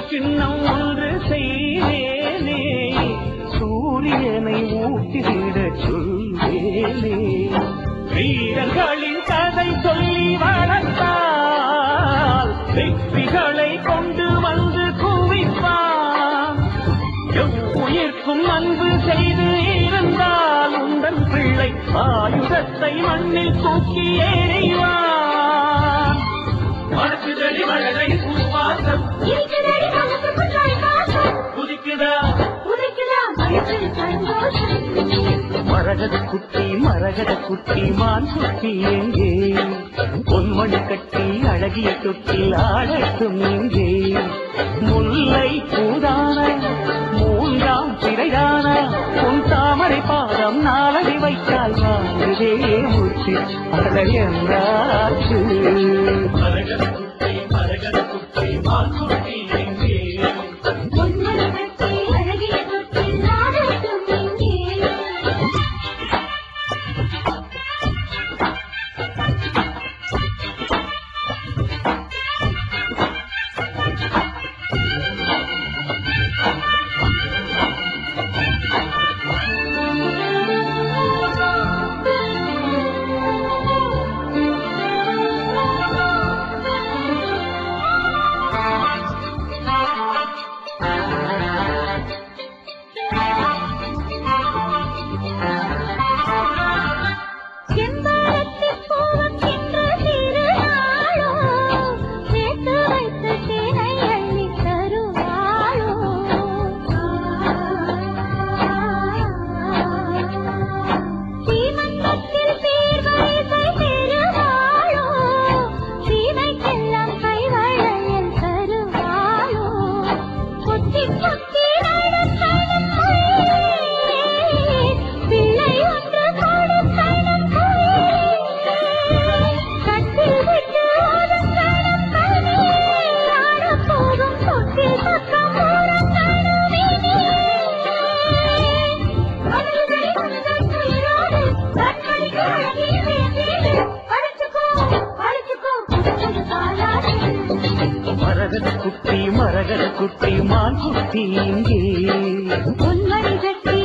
கிண்ணம் ஒன்று செய்வேனே சூரியனை ஊட்டிவிட சொல்வேனே வீரர்களின் கதை சொல்லி வளர்த்தால் வெற்றிகளை கொண்டு வந்து குவிப்பான் உயிர்க்கும் அன்பு செய்து இருந்தால் உந்தன் பிள்ளை ஆயுதத்தை மண்ணில் தூக்கி எறிவான் மனசுதடி மழலை பூவாசம் இருக்கிறடி மனசுக்கு கைவாசம். குதிக்குதா உதைக்குதா மனசில் சந்தோஷம். மரகத குட்டி மரகத குட்டி மான் குட்டி எங்கே பொன்மணி கட்டி அழகிய தொட்டில் ஆடட்டும் எங்கே முல்லை பூதான மூன்றாம் பிறைதான உன் தாமரை பாதம் நாளடி வைத்தால் வாங்குதே மூச்சு அதல் என்றாச்சு மரகத குட்டி மரகத குட்டி மான் குட்டி எங்கே பொன்மணி கட்டி அழகிய தொட்டில் ஆடட்டும் இங்கே. செம்பருத்திப் பூவுக்கின்ற திருநாளோ, சேர்த்து வைத்த தேனை அள்ளித் தருவாளோ. சீமந்தத்தில் சீர்வரிசை பெறுவாளோ, சீமைக்கெல்லாம் கைவளையல் தருவாளோ. குத்தி குத்தி நடக்கணும் பிள்ளை ஒன்று கொடுக்கணும் கட்டில் விட்டு ஒதுக்கணும் ஆடப் போகும் தொட்டில் பக்கம் ஓரக்கணும் இனி. மனதில் மனதில் உயிரோடு கண்மணிக்கு அழகிய வேண்டியது. படிச்சுக்கோ, படிச்சுக்கோ, புத்தக தாலாட்டு. மரகத குட்டி மரகத குட்டி மான் குட்டி இங்கே பொன்மணி கட்டி